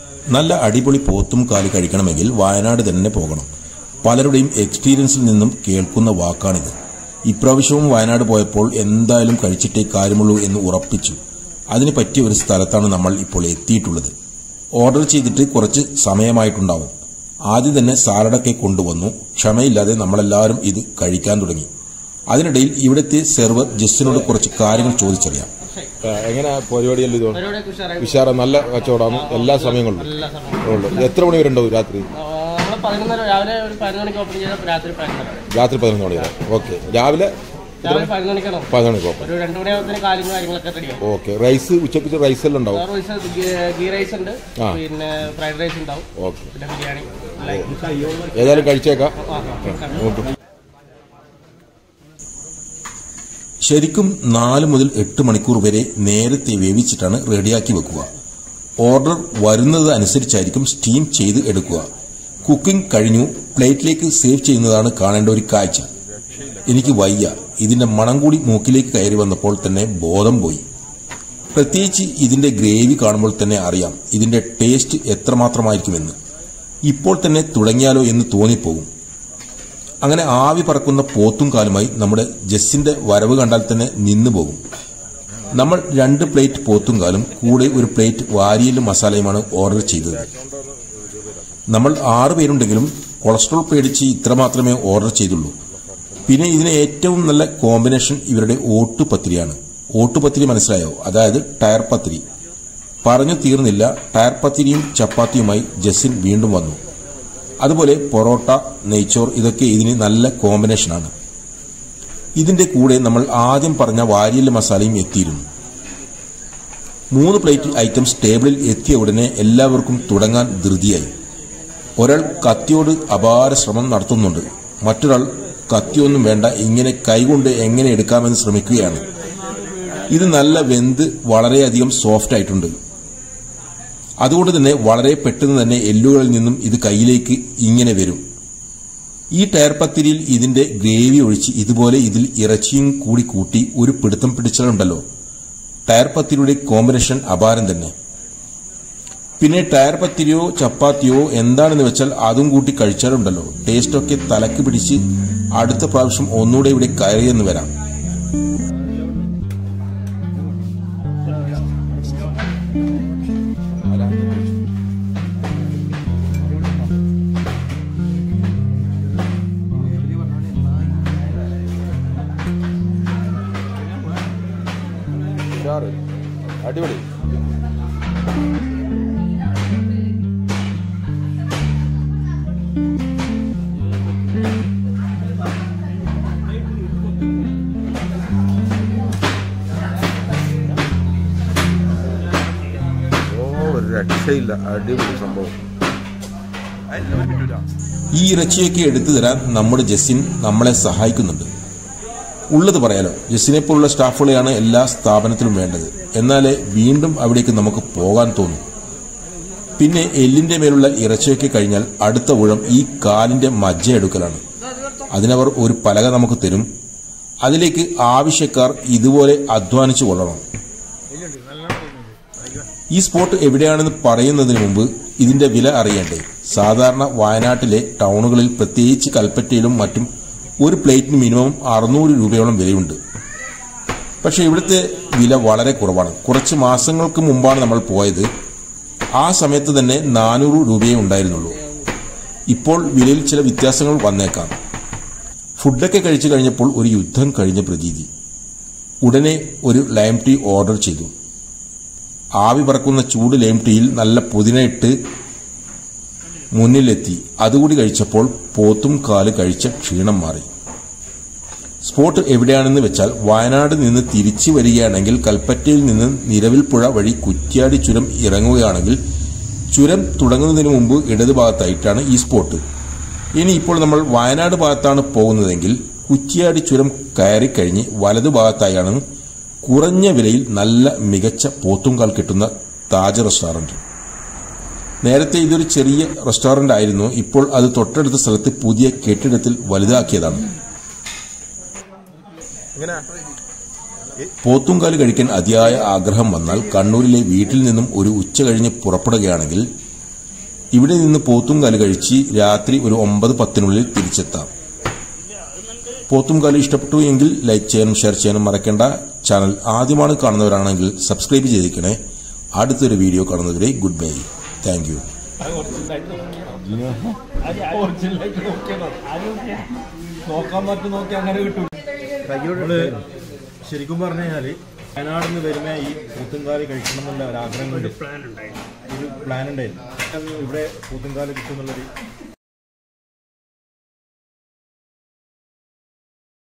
നല്ല അടിപൊളി പോത്തും കാല് കഴിക്കണമെങ്കിൽ വയനാട് തന്നെ പോകണം പലരുടെയും എക്സ്പീരിയൻസിൽ നിന്നും കേൾക്കുന്ന വാക്കാണിത് ഇപ്രാവശ്യവും വയനാട് പോയപ്പോൾ എന്തായാലും കഴിച്ചിട്ടേ കാര്യമുള്ളൂ എന്ന് ഉറപ്പിച്ചു അതിന് പറ്റിയ ഒരു സ്ഥലത്താണ് നമ്മൾ ഇപ്പോൾ എത്തിയിട്ടുള്ളത് ഓർഡർ ചെയ്തിട്ട് കുറച്ച് സമയമായിട്ടുണ്ടാവും ആദ്യം തന്നെ സാലഡൊക്കെ കൊണ്ടുവന്നു ക്ഷമയില്ലാതെ നമ്മളെല്ലാവരും ഇത് കഴിക്കാൻ തുടങ്ങി അതിനിടയിൽ ഇവിടുത്തെ സെർവർ ജസ്റ്റിനോട് കുറച്ച് കാര്യങ്ങൾ ചോദിച്ചറിയാം എങ്ങനെ പരിപാടിയല്ല ഇത് പരിപാടിയൊക്കെ ഉഷാറായി ഉഷാറ നല്ല കച്ചവടമാണ് എല്ലാ സമയങ്ങളിലും എല്ലാ സമയം ഉള്ളു എത്ര മണി വരെ ഉണ്ടാവും രാത്രി നമ്മൾ പതിനൊന്നര രാവിലെ ഒരു പതിനൊന്ന് മണിക്ക് ഓപ്പൺ ചെയ്താൽ രാത്രി പതിനൊന്നര രാത്രി പതിനൊന്ന് മണി വരെ ഓക്കെ രാവിലെ രാവിലെ പതിനൊന്ന് മണിക്കാണോ പതിനൊന്ന് മണിക്ക് ഓപ്പൺ ഒരു രണ്ട് മണിയാകുമ്പോൾ കാര്യങ്ങളും കാര്യങ്ങളൊക്കെ റെഡിയാവും ഓക്കെ റൈസ് ഉച്ചക്ക് റൈസ് എല്ലാം ഉണ്ടാവും റൈസ് ഗീ റൈസ് ഉണ്ട് ആ. പിന്നെ ഫ്രൈഡ് റൈസ് ഉണ്ടാവും ഓക്കെ പിന്നെ ബിരിയാണി എല്ലാം. ഏതായാലും കഴിച്ചേക്കാം ആ, ആ. നോക്കും ശരിക്കും നാല് മുതൽ എട്ട് മണിക്കൂർ വരെ നേരത്തെ വേവിച്ചിട്ടാണ് റെഡിയാക്കി വെക്കുക ഓർഡർ വരുന്നത് അനുസരിച്ചായിരിക്കും സ്റ്റീം ചെയ്ത് എടുക്കുക കുക്കിംഗ് കഴിഞ്ഞു പ്ലേറ്റിലേക്ക് സേവ് ചെയ്യുന്നതാണ് കാണേണ്ട ഒരു കാഴ്ച എനിക്ക് വയ്യ ഇതിന്റെ മണം കൂടി മൂക്കിലേക്ക് കയറി വന്നപ്പോൾ തന്നെ ബോധം പോയി പ്രത്യേകിച്ച് ഇതിന്റെ ഗ്രേവി കാണുമ്പോൾ തന്നെ അറിയാം ഇതിന്റെ ടേസ്റ്റ് എത്രമാത്രമായിരിക്കുമെന്ന് ഇപ്പോൾ തന്നെ തുടങ്ങിയാലോ എന്ന് തോന്നിപ്പോകും അങ്ങനെ ആവി പറക്കുന്ന പോത്തും കാലുമായി നമ്മുടെ ജസ്സിന്റെ വരവ് കണ്ടാൽ തന്നെ നിന്നു പോകും നമ്മൾ രണ്ട് പ്ലേറ്റ് പോത്തും കാലും കൂടെ ഒരു പ്ലേറ്റ് വാരിയലും മസാലയുമാണ് ഓർഡർ ചെയ്തത് നമ്മൾ ആറ് പേരുണ്ടെങ്കിലും കൊളസ്ട്രോൾ പേടിച്ച് ഇത്ര മാത്രമേ ഓർഡർ ചെയ്തുള്ളൂ പിന്നെ ഇതിന് ഏറ്റവും നല്ല കോമ്പിനേഷൻ ഇവരുടെ ഓട്ടുപത്തിരിയാണ് ഓട്ടുപത്തിരി മനസ്സിലായോ അതായത് ടയർ പത്തിരി പറഞ്ഞു തീർന്നില്ല ടയർ പത്തിരിയും ചപ്പാത്തിയുമായി ജസ്സിൻ വീണ്ടും വന്നു അതുപോലെ പൊറോട്ട നെയ്ച്ചോർ ഇതൊക്കെ ഇതിന് നല്ല കോമ്പിനേഷനാണ് ഇതിന്റെ കൂടെ നമ്മൾ ആദ്യം പറഞ്ഞ വാരിയൽ മസാലയും എത്തിയിരുന്നു മൂന്ന് പ്ലേറ്റ് ഐറ്റംസ് ടേബിളിൽ എത്തിയ ഉടനെ എല്ലാവർക്കും തുടങ്ങാൻ ധൃതിയായി ഒരാൾ കത്തിയോട് അപാര ശ്രമം നടത്തുന്നുണ്ട് മറ്റൊരാൾ കത്തിയൊന്നും വേണ്ട ഇങ്ങനെ കൈകൊണ്ട് എങ്ങനെ എടുക്കാമെന്ന് ശ്രമിക്കുകയാണ് ഇത് നല്ല വെന്ത് വളരെയധികം സോഫ്റ്റ് ആയിട്ടുണ്ട് അതുകൊണ്ട് തന്നെ വളരെ പെട്ടെന്ന് തന്നെ എല്ലുകളിൽ നിന്നും ഇത് കയ്യിലേക്ക് ഇങ്ങനെ വരും ഈ ടയർ പത്തിരിയിൽ ഇതിന്റെ ഗ്രേവി ഒഴിച്ച് ഇതുപോലെ ഇതിൽ ഇറച്ചിയും കൂടി കൂട്ടി ഒരു പിടുത്തം പിടിച്ചാലുണ്ടല്ലോ ടയർ പത്തിരിയുടെ കോമ്പിനേഷൻ അപാരം തന്നെ പിന്നെ ടയർ പത്തിരിയോ ചപ്പാത്തിയോ എന്താണെന്ന് വെച്ചാൽ അതും കൂട്ടി കഴിച്ചാലുണ്ടല്ലോ ടേസ്റ്റൊക്കെ തലക്ക് പിടിച്ച് അടുത്ത പ്രാവശ്യം ഒന്നുകൂടെ ഇവിടെ കയറിയെന്ന് വരാം ഉഷാറ് അടിപൊളി ഓ ഒരു രക്ഷയില്ല അടിപൊളി സംഭവം ഈ ഇറച്ചിയൊക്കെ എടുത്തു തരാൻ നമ്മുടെ ജസ്സിൻ നമ്മളെ സഹായിക്കുന്നുണ്ട് ഉള്ളത് പറയാലോ ജസ്സിനെ പോലുള്ള സ്റ്റാഫുകളെയാണ് എല്ലാ സ്ഥാപനത്തിലും വേണ്ടത് എന്നാലേ വീണ്ടും അവിടേക്ക് നമുക്ക് പോകാൻ തോന്നും പിന്നെ എല്ലിന്റെ മേലുള്ള ഇറച്ചിയൊക്കെ കഴിഞ്ഞാൽ അടുത്ത ഊഴം ഈ കാലിന്റെ മജ്ജ എടുക്കലാണ് അതിനവർ ഒരു പലക നമുക്ക് തരും അതിലേക്ക് ആവശ്യക്കാർ ഇതുപോലെ അധ്വാനിച്ചു കൊള്ളണം ഈ സ്പോട്ട് എവിടെയാണെന്ന് പറയുന്നതിന് മുമ്പ് ഇതിന്റെ വില അറിയണ്ടേ സാധാരണ വയനാട്ടിലെ ടൗണുകളിൽ പ്രത്യേകിച്ച് കൽപ്പറ്റയിലും മറ്റും ഒരു പ്ലേറ്റിന് മിനിമം അറുന്നൂറ് രൂപയോളം വിലയുണ്ട് പക്ഷെ ഇവിടുത്തെ വില വളരെ കുറവാണ് കുറച്ച് മാസങ്ങൾക്ക് മുമ്പാണ് നമ്മൾ പോയത് ആ സമയത്ത് തന്നെ നാനൂറ് രൂപയേ ഉണ്ടായിരുന്നുള്ളൂ ഇപ്പോൾ വിലയിൽ ചില വ്യത്യാസങ്ങൾ വന്നേക്കാം ഫുഡൊക്കെ കഴിച്ചു കഴിഞ്ഞപ്പോൾ ഒരു യുദ്ധം കഴിഞ്ഞ പ്രതീതി ഉടനെ ഒരു ലൈം ടീ ഓർഡർ ചെയ്തു ആവി പറക്കുന്ന ചൂട് ലൈം ടീയിൽ നല്ല പുതിനയിട്ട് മുന്നിലെത്തി അതുകൂടി കഴിച്ചപ്പോൾ പോത്തും കാല് കഴിച്ച ക്ഷീണം മാറി സ്പോട്ട് എവിടെയാണെന്ന് വെച്ചാൽ വയനാട് നിന്ന് തിരിച്ചു വരികയാണെങ്കിൽ കൽപ്പറ്റയിൽ നിന്ന് നിരവിൽ പുഴ വഴി കുറ്റ്യാടി ചുരം ഇറങ്ങുകയാണെങ്കിൽ ചുരം തുടങ്ങുന്നതിന് മുമ്പ് ഇടതുഭാഗത്തായിട്ടാണ് ഈ സ്പോട്ട് ഇനി ഇപ്പോൾ നമ്മൾ വയനാട് ഭാഗത്താണ് പോകുന്നതെങ്കിൽ കുറ്റ്യാടി ചുരം കയറിക്കഴിഞ്ഞ് വലതുഭാഗത്തായാണ് കുറഞ്ഞ വിലയിൽ നല്ല മികച്ച പോത്തുംകാൽ കിട്ടുന്ന താജ് റെസ്റ്റോറന്റ് നേരത്തെ ഇതൊരു ചെറിയ റെസ്റ്റോറന്റ് ആയിരുന്നു ഇപ്പോൾ അത് തൊട്ടടുത്ത സ്ഥലത്ത് പുതിയ കെട്ടിടത്തിൽ വലുതാക്കിയതാണ് പോത്തുംകാല് കഴിക്കാൻ അതിയായ ആഗ്രഹം വന്നാൽ കണ്ണൂരിലെ വീട്ടിൽ നിന്നും ഒരു ഉച്ച കഴിഞ്ഞ് പുറപ്പെടുകയാണെങ്കിൽ ഇവിടെ നിന്ന് പോത്തുംകാല് കഴിച്ച് രാത്രി ഒരു ഒമ്പത് പത്തിനുള്ളിൽ തിരിച്ചെത്താം പോത്തുംകാല് ഇഷ്ടപ്പെട്ടു എങ്കിൽ ലൈക്ക് ചെയ്യാനും ഷെയർ ചെയ്യാനും മറക്കേണ്ട ചാനൽ ആദ്യമാണ് കാണുന്നവരാണെങ്കിൽ സബ്സ്ക്രൈബ് ചെയ്തിരിക്കണേ അടുത്തൊരു വീഡിയോ കാണുന്നവരെ ഗുഡ് ബൈ താങ്ക് യു നോക്കാൻ പറ്റും നോക്കി അങ്ങനെ കിട്ടും നമ്മള് ശരിക്കും പറഞ്ഞു കഴിഞ്ഞാല് വയനാട് നിന്ന് വരുമ്പോ ഈ പൂത്തുംകാല് കഴിക്കണം എന്നുള്ള ഒരു ആഗ്രഹം കൊണ്ട് ഒരു പ്ലാൻ ഉണ്ടായിരുന്നു ഇവിടെ പൂത്തുംകാല് കിട്ടും എന്നുള്ളൊരു